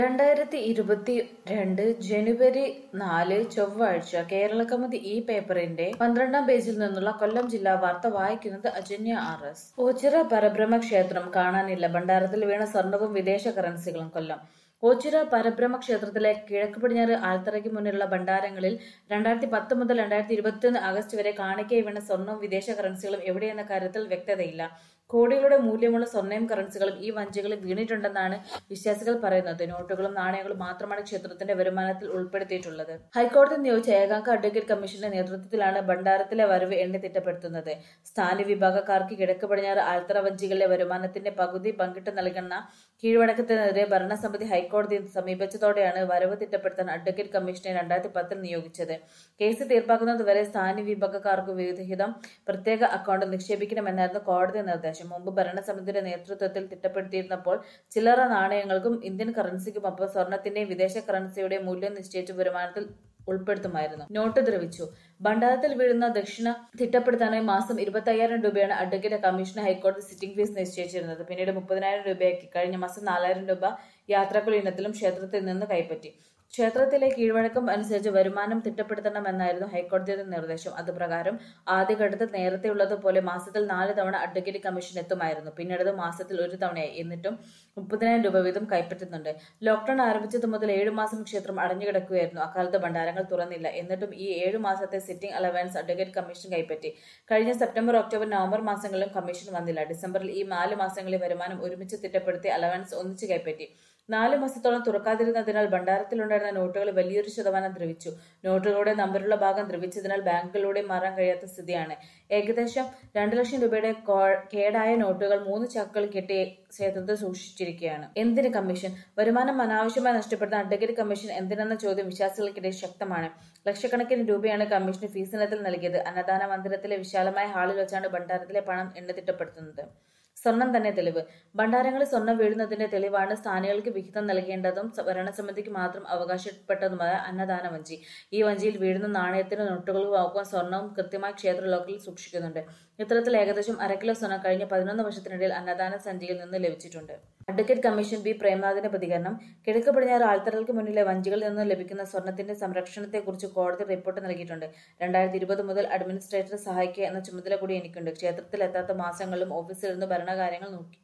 രണ്ടായിരത്തി ഇരുപത്തി രണ്ട് ജനുവരി നാല് ചൊവ്വാഴ്ച കേരള കൗമുദി ഈ പേപ്പറിന്റെ പന്ത്രണ്ടാം പേജിൽ നിന്നുള്ള കൊല്ലം ജില്ലാ വാർത്ത വായിക്കുന്നത് അജന്യ ആർ എസ് ഓച്ചിറ പരബ്രഹ്മ ക്ഷേത്രം കാണാനില്ല ഭണ്ഡാരത്തിൽ വീണ സ്വർണവും വിദേശ കറൻസികളും കൊല്ലം ഓച്ചിറ പരബ്രഹ്മ ക്ഷേത്രത്തിലെ കിഴക്ക് പടിഞ്ഞാറ് ആൽത്തറയ്ക്ക് മുന്നിലുള്ള ഭണ്ഡാരങ്ങളിൽ രണ്ടായിരത്തി പത്ത് മുതൽ രണ്ടായിരത്തി ഇരുപത്തിയൊന്ന് ആഗസ്റ്റ് വരെ കാണിക്കൈ വീണ സ്വർണവും വിദേശ കറൻസികളും എവിടെയെന്ന കാര്യത്തിൽ വ്യക്തതയില്ല കോടികളുടെ മൂല്യമുള്ള സ്വർണ്ണയും കറൻസികളും ഈ വഞ്ചികളിൽ വീണിട്ടുണ്ടെന്നാണ് വിശ്വാസികൾ പറയുന്നത് നോട്ടുകളും നാണയങ്ങളും മാത്രമാണ് ക്ഷേത്രത്തിന്റെ വരുമാനത്തിൽ ഉൾപ്പെടുത്തിയിട്ടുള്ളത് ഹൈക്കോടതി നിയോഗിച്ച ഏകാംഗ അഡ്വക്കേറ്റ് കമ്മീഷന്റെ നേതൃത്വത്തിലാണ് ഭണ്ഡാരത്തിലെ വരവ് എണ്ണി തിട്ടപ്പെടുത്തുന്നത് സ്ഥാന വിഭാഗക്കാർക്ക് കിഴക്ക് പടിഞ്ഞാറ് ആൽത്തറ വഞ്ചികളിലെ വരുമാനത്തിന്റെ പകുതി പങ്കിട്ട് നൽകുന്ന കീഴ്വഴക്കത്തിനെതിരെ ഭരണസമിതി ഹൈക്കോടതിയെ സമീപിച്ചതോടെയാണ് വരവ് തിട്ടപ്പെടുത്താൻ അഡ്വക്കേറ്റ് കമ്മീഷനെ രണ്ടായിരത്തി പത്തിൽ നിയോഗിച്ചത് കേസ് തീർപ്പാക്കുന്നതുവരെ സ്ഥാന വിഭാഗക്കാർക്ക് വിഹിതം പ്രത്യേക അക്കൗണ്ടിൽ നിക്ഷേപിക്കണമെന്നായിരുന്നു കോടതി നിർദ്ദേശം മുമ്പ് ഭരണസമിതിയുടെ നേതൃത്വത്തിൽ തിട്ടപ്പെടുത്തിയിരുന്നപ്പോൾ ചില്ലറ നാണയങ്ങൾക്കും ഇന്ത്യൻ കറൻസിക്കുമൊപ്പം സ്വർണത്തിന്റെയും വിദേശ കറൻസിയുടെയും മൂല്യം നിശ്ചയിച്ച വരുമാനത്തിൽ ഉൾപ്പെടുത്തുമായിരുന്നു നോട്ട് ദ്രവിച്ചു ഭണ്ഡാരത്തിൽ വീഴുന്ന ദക്ഷിണ തിട്ടപ്പെടുത്താനായി മാസം ഇരുപത്തി അയ്യായിരം രൂപയാണ് അഡ്വക്കേറ്റ് കമ്മീഷന് ഹൈക്കോടതി സിറ്റിംഗ് ഫീസ് നിശ്ചയിച്ചിരുന്നത് പിന്നീട് മുപ്പതിനായിരം രൂപയാക്കി കഴിഞ്ഞ മാസം നാലായിരം രൂപ യാത്രാക്കുളി ഇനത്തിലും ക്ഷേത്രത്തിൽ നിന്ന് കൈപ്പറ്റി ക്ഷേത്രത്തിലെ കീഴ്വഴക്കം അനുസരിച്ച് വരുമാനം തിട്ടപ്പെടുത്തണമെന്നായിരുന്നു ഹൈക്കോടതിയുടെ നിർദ്ദേശം അതുപ്രകാരം ആദ്യഘട്ടത്തിൽ നേരത്തെയുള്ളതുപോലെ മാസത്തിൽ നാല് തവണ അഡ്വക്കേറ്റ് കമ്മീഷൻ എത്തുമായിരുന്നു പിന്നീട് മാസത്തിൽ ഒരു തവണയായി എന്നിട്ടും മുപ്പതിനായിരം രൂപ വീതം കൈപ്പറ്റുന്നുണ്ട് ലോക്ഡൌൺ ആരംഭിച്ചത് മുതൽ ഏഴു മാസം ക്ഷേത്രം അടഞ്ഞുകിടക്കുകയായിരുന്നു അക്കാലത്ത് ഭണ്ഡാരങ്ങൾ തുറന്നില്ല എന്നിട്ടും ഈ ഏഴു മാസത്തെ സിറ്റിംഗ് അലവൻസ് അഡ്വക്കേറ്റ് കമ്മീഷൻ കൈപ്പറ്റി കഴിഞ്ഞ സെപ്റ്റംബർ ഒക്ടോബർ നവംബർ മാസങ്ങളിലും കമ്മീഷൻ വന്നില്ല ഡിസംബറിൽ ഈ നാല് മാസങ്ങളിൽ വരുമാനം ഒരുമിച്ച് തിട്ടപ്പെടുത്തി അലവൻസ് ഒന്നിച്ച് കൈപ്പറ്റി നാല് മാസത്തോളം തുറക്കാതിരുന്നതിനാൽ ഭണ്ഡാരത്തിലുണ്ടായിരുന്ന നോട്ടുകൾ വലിയൊരു ശതമാനം ദ്രവിച്ചു നോട്ടുകളുടെ നമ്പറുള്ള ഭാഗം ദ്രവിച്ചതിനാൽ ബാങ്കുകളിലൂടെ മാറാൻ കഴിയാത്ത സ്ഥിതിയാണ് ഏകദേശം രണ്ടു ലക്ഷം രൂപയുടെ കേടായ നോട്ടുകൾ മൂന്ന് ചാക്കുകൾ കെട്ടി ക്ഷേത്രത്തിൽ സൂക്ഷിച്ചിരിക്കുകയാണ് എന്തിന് കമ്മീഷൻ വരുമാനം അനാവശ്യമായി നഷ്ടപ്പെടുന്ന അഡ്വക്കേറ്റ് കമ്മീഷൻ എന്തിനെന്ന ചോദ്യം വിശ്വാസികൾക്കിടയിൽ ശക്തമാണ് ലക്ഷക്കണക്കിന് രൂപയാണ് കമ്മീഷന് ഫീസിനത്തിൽ നൽകിയത് അന്നദാന മന്ദിരത്തിലെ വിശാലമായ ഹാളിൽ വെച്ചാണ് ഭണ്ഡാരത്തിലെ പണം എണ്ണത്തിട്ടപ്പെടുത്തുന്നത് സ്വർണം തന്നെ തെളിവ് ഭണ്ഡാരങ്ങളിൽ സ്വർണം വീഴുന്നതിന്റെ തെളിവാണ് സ്ഥാനികൾക്ക് വിഹിതം നൽകേണ്ടതും ഭരണസമിതിക്ക് മാത്രം അവകാശപ്പെട്ടതുമായ അന്നദാന വഞ്ചി ഈ വഞ്ചിയിൽ വീഴുന്ന നാണയത്തിന് നോട്ടുകളും ആക്കുവാൻ സ്വർണവും കൃത്യമായി ക്ഷേത്ര ലോക്കലിൽ സൂക്ഷിക്കുന്നുണ്ട് ഇത്തരത്തിൽ ഏകദേശം അര കിലോ സ്വർണം കഴിഞ്ഞ പതിനൊന്ന് വർഷത്തിനിടയിൽ അന്നദാന സഞ്ചിയിൽ നിന്ന് ലഭിച്ചിട്ടുണ്ട് അഡ്വക്കേറ്റ് കമ്മീഷൻ ബി പ്രേമനാഥിന്റെ പ്രതികരണം കിഴക്ക് പടിഞ്ഞാറ് ആൾത്തറകൾക്ക് മുന്നിലെ വഞ്ചികളിൽ നിന്ന് ലഭിക്കുന്ന സ്വർണത്തിന്റെ സംരക്ഷണത്തെക്കുറിച്ച് കോടതി റിപ്പോർട്ട് നൽകിയിട്ടുണ്ട് രണ്ടായിരത്തി ഇരുപത് മുതൽ അഡ്മിനിസ്ട്രേറ്ററെ സഹായിക്കുക എന്ന ചുമതല കൂടി എനിക്കുണ്ട് ക്ഷേത്രത്തിൽ എത്താത്ത മാസങ്ങളിലും ഓഫീസിൽ നിന്ന് ഭരണകാര്യങ്ങൾ നോക്കി